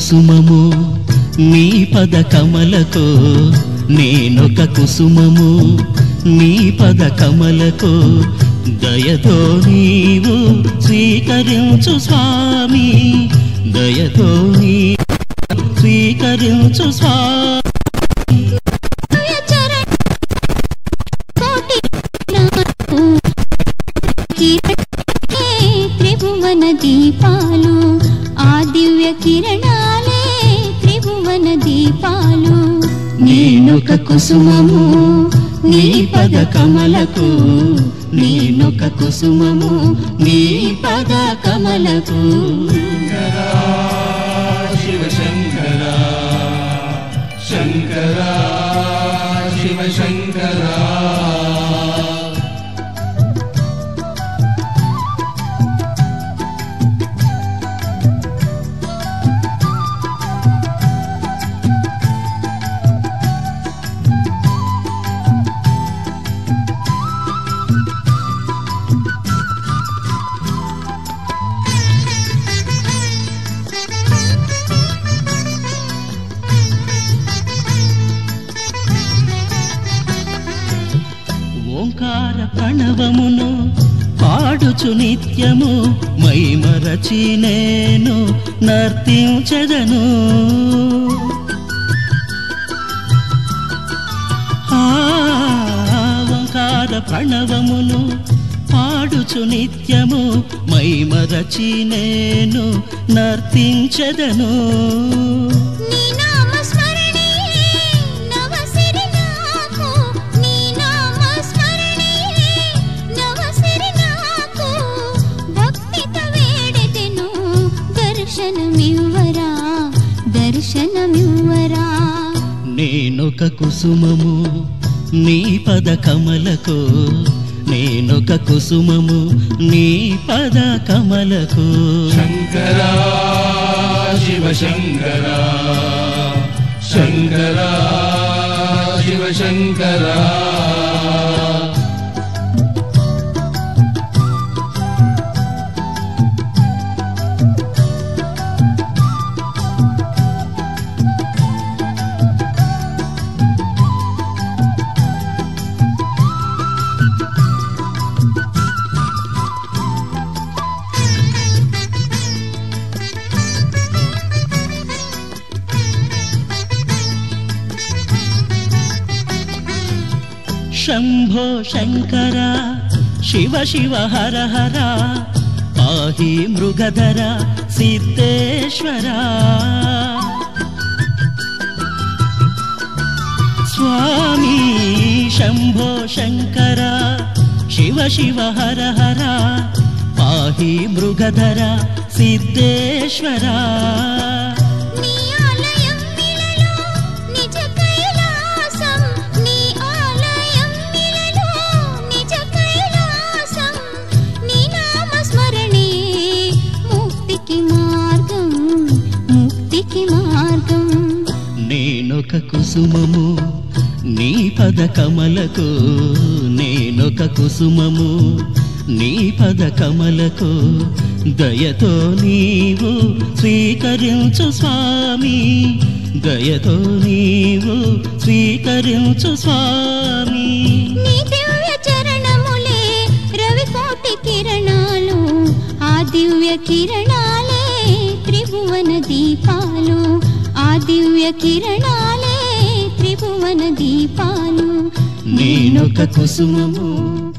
కుసుమము నీ పద కమలకు నేనొక కుసుమము నీ పద కమలకు దయతో నీవు స్వీకరించు స్వామి దయతో నీ స్వీకరించు స్వామి దివ్య చరణ కోటి కిరణాలు, కిరణే త్రిభువన దీపాలు ఆ దివ్య కిరణాలే త్రిభువన దీపాలు నేనొక కుసుమము నీ పద కమలకు నేనొక కుసుమము నీ పద కమలకు శివ శంకర శంకర శివ శంకర ఓంకార ప్రణవమును పాడుచు నిత్యము మైమరచి నేను నర్తించదను ఆ ఓంకార ప్రణవమును పాడుచు నిత్యము మైమరచి నేను నర్తించదను నీ నామ స్మరణే నవ సిరి నాకు నీ నామ స్మరణే నవ సిరి నాకు భక్తితో వేడెదెను దర్శనమివ్వరా దర్శనమివ్వరా నేనొక కుసుమము నీ పద కమలకు నేనొక కుసుమము నీ పద కమలకు శంకర శివ శంకర శంకర శివ శంకర శంభో శంకర శివ శివ హర హర పాహి మృగధర సిద్ధేశ్వర స్వామి శంభో శంకర శివ శివ హర హర పాహి మృగధర సిద్ధేశ్వర నీ ఆలయం మిలలో నిజ కైలాసం నీ ఆలయం మిలలో నిజ కైలాసం నీ నామ స్మరణే ముక్తికి మార్గం ముక్తికి మార్గం నేనొక కుసుమము నీ పద కమలకు నేనొక కుసుమము నీ పద కమలకు దయతో నీవు స్వీకరించు స్వామి దయతో నీవు స్వీకరించు స్వామి నీ దివ్య చరణములే రవికోటి కిరణాలు ఆ దివ్య కిరణాలే త్రిభువన దీపాలు ఆ దివ్య కిరణాలే త్రిభువన దీపాలు నేనొక కుసుమము